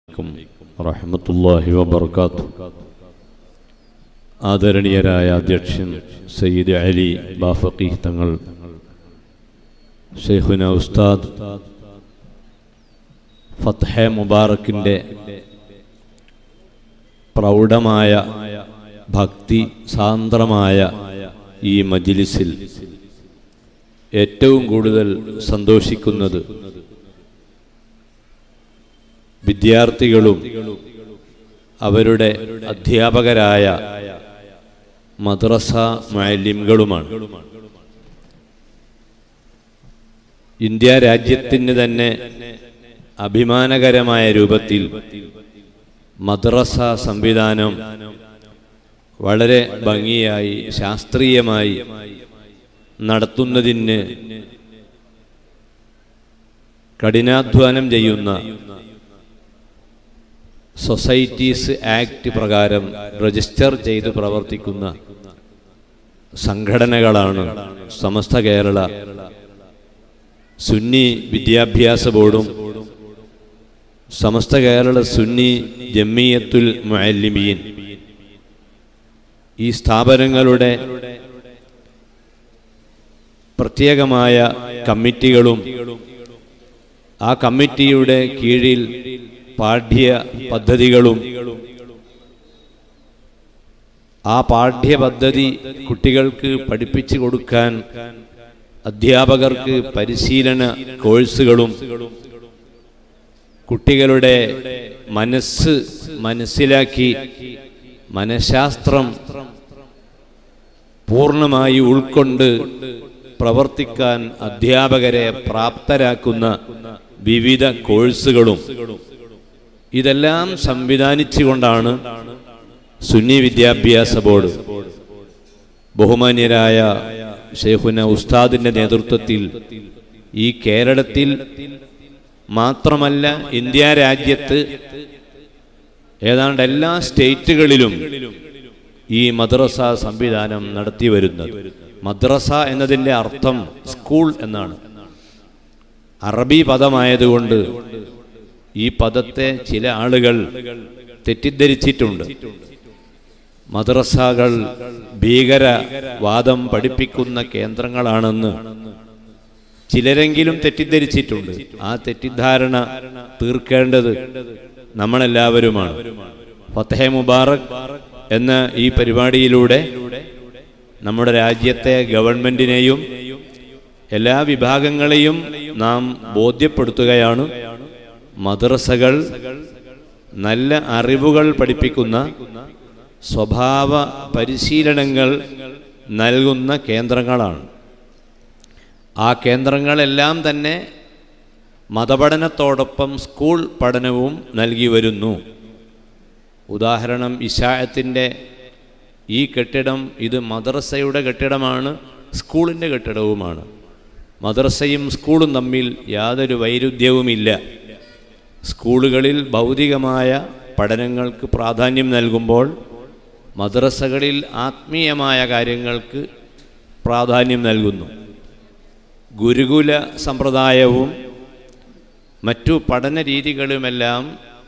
അലൈക്കും വറഹ്മത്തുള്ളാഹി വബർക്കാത്തു ആദരണീയരായ അധ്യക്ഷൻ സയ്യിദ് അലി ബാഫഖി തങ്ങൾ ഷെയ്ഖുന ഉസ്താദ് ഫത്ഹെ മുബാറക്കിൻ്റെ പ്രൗഢമായ ഭക്തി സാന്ദ്രമായ ഈ മജിലിസിൽ ഏറ്റവും കൂടുതൽ സന്തോഷിക്കുന്നത് വിദ്യാർത്ഥികളും അവരുടെ അധ്യാപകരായ മദ്രസ മാലിമ്കളുമാണ് ഇന്ത്യ രാജ്യത്തിന് തന്നെ അഭിമാനകരമായ രൂപത്തിൽ മദ്രസ സംവിധാനം വളരെ ഭംഗിയായി ശാസ്ത്രീയമായി നടത്തുന്നതിന് കഠിനാധ്വാനം ചെയ്യുന്ന സൊസൈറ്റീസ് ആക്ട് പ്രകാരം രജിസ്റ്റർ ചെയ്ത് പ്രവർത്തിക്കുന്ന സംഘടനകളാണ് സമസ്ത കേരള സുന്നി വിദ്യാഭ്യാസ ബോർഡും സമസ്ത കേരള സുന്നി ജമ്മിയത്തുൽ മുഅല്ലിമീൻ ഈ സ്ഥാപനങ്ങളുടെ പ്രത്യേകമായ കമ്മിറ്റികളും ആ കമ്മിറ്റിയുടെ കീഴിൽ പാഠ്യ പദ്ധതികളും ആ പാഠ്യ പദ്ധതി കുട്ടികൾക്ക് പഠിപ്പിച്ചു കൊടുക്കാൻ അധ്യാപകർക്ക് പരിശീലന കോഴ്സുകളും കുട്ടികളുടെ മനസ്സ് മനസ്സിലാക്കി മനഃശാസ്ത്രം പൂർണ്ണമായി ഉൾക്കൊണ്ട് പ്രവർത്തിക്കാൻ അധ്യാപകരെ പ്രാപ്തരാക്കുന്ന വിവിധ കോഴ്സുകളും ഇതെല്ലാം സംവിധാനിച്ചുകൊണ്ടാണ് സുന്നി വിദ്യാഭ്യാസ ബോർഡ് ബഹുമാന്യരായ ഷെയ്ഖുന ഉസ്താദിന്റെ നേതൃത്വത്തിൽ ഈ കേരളത്തിൽ മാത്രമല്ല ഇന്ത്യ രാജ്യത്ത് ഏതാണ്ട് എല്ലാ സ്റ്റേറ്റുകളിലും ഈ മദ്രസ സംവിധാനം നടത്തി വരുന്നത് മദ്രസ എന്നതിൻ്റെ അർത്ഥം സ്കൂൾ എന്നാണ് അറബി പദമായതുകൊണ്ട് ഈ പദത്തെ ചില ആളുകൾ തെറ്റിദ്ധരിച്ചിട്ടുണ്ട് മദ്രസകൾ ഭീകരവാദം പഠിപ്പിക്കുന്ന കേന്ദ്രങ്ങളാണെന്ന് ചിലരെങ്കിലും തെറ്റിദ്ധരിച്ചിട്ടുണ്ട് ആ തെറ്റിദ്ധാരണ തീർക്കേണ്ടത് നമ്മളെല്ലാവരുമാണ് ഫത്തഹെ മുബാറക് എന്ന ഈ പരിപാടിയിലൂടെ നമ്മുടെ രാജ്യത്തെ ഗവൺമെന്റിനെയും എല്ലാ വിഭാഗങ്ങളെയും നാം ബോധ്യപ്പെടുത്തുകയാണ് മദ്രസകൾ നല്ല അറിവുകൾ പഠിപ്പിക്കുന്ന സ്വഭാവ പരിശീലനങ്ങൾ നൽകുന്ന കേന്ദ്രങ്ങളാണ് ആ കേന്ദ്രങ്ങളെല്ലാം തന്നെ മതപഠനത്തോടൊപ്പം സ്കൂൾ പഠനവും നൽകി വരുന്നു ഉദാഹരണം ഇഷായത്തിൻ്റെ ഈ കെട്ടിടം ഇത് മദ്രസയുടെ കെട്ടിടമാണ് സ്കൂളിൻ്റെ കെട്ടിടവുമാണ് മദ്രസയും സ്കൂളും തമ്മിൽ യാതൊരു വൈരുദ്ധ്യവുമില്ല സ്കൂളുകളിൽ ഭൗതികമായ പഠനങ്ങൾക്ക് പ്രാധാന്യം നൽകുമ്പോൾ മദ്രസകളിൽ ആത്മീയമായ കാര്യങ്ങൾക്ക് പ്രാധാന്യം നൽകുന്നു ഗുരുകുല സമ്പ്രദായവും മറ്റു പഠന രീതികളുമെല്ലാം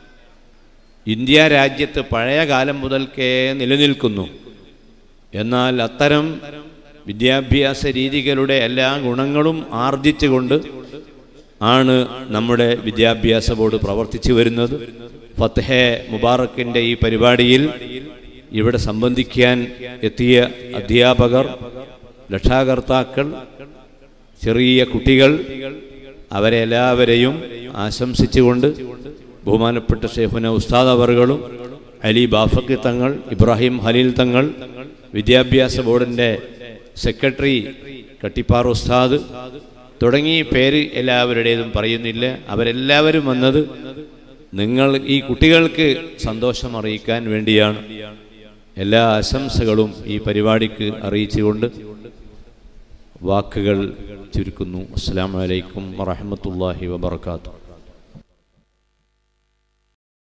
ഇന്ത്യ രാജ്യത്ത് പഴയ കാലം മുതൽക്കേ നിലനിൽക്കുന്നു എന്നാൽ അത്തരം വിദ്യാഭ്യാസ രീതികളുടെ എല്ലാ ഗുണങ്ങളും ആർജിച്ചുകൊണ്ട് ആണ് നമ്മുടെ വിദ്യാഭ്യാസ ബോർഡ് പ്രവർത്തിച്ചു വരുന്നത് ഫത്തഹെ മുബാറക്കിൻ്റെ ഈ പരിപാടിയിൽ ഇവിടെ സംബന്ധിക്കാൻ എത്തിയ അധ്യാപകർ രക്ഷാകർത്താക്കൾ ചെറിയ കുട്ടികൾ അവരെ എല്ലാവരെയും ആശംസിച്ചുകൊണ്ട് ബഹുമാനപ്പെട്ട ഷെയ്ഖുന ഉസ്താദ് അവറുകളും അലി ബാഫക്കി തങ്ങൾ ഇബ്രാഹിം ഹലീൽ തങ്ങൾ വിദ്യാഭ്യാസ ബോർഡിൻ്റെ സെക്രട്ടറി കട്ടിപ്പാർ ഉസ്താദ് തുടങ്ങി പേര് എല്ലാവരുടേതും പറയുന്നില്ല അവരെല്ലാവരും വന്നത് നിങ്ങൾ ഈ കുട്ടികൾക്ക് സന്തോഷം അറിയിക്കാൻ വേണ്ടിയാണ് എല്ലാ ആശംസകളും ഈ പരിപാടിക്ക് അറിയിച്ചുകൊണ്ട് വാക്കുകൾ ചുരുക്കുന്നു അസ്സാം വലൈക്കും വറഹമത്തല്ലാഹി വബർക്കാത്തു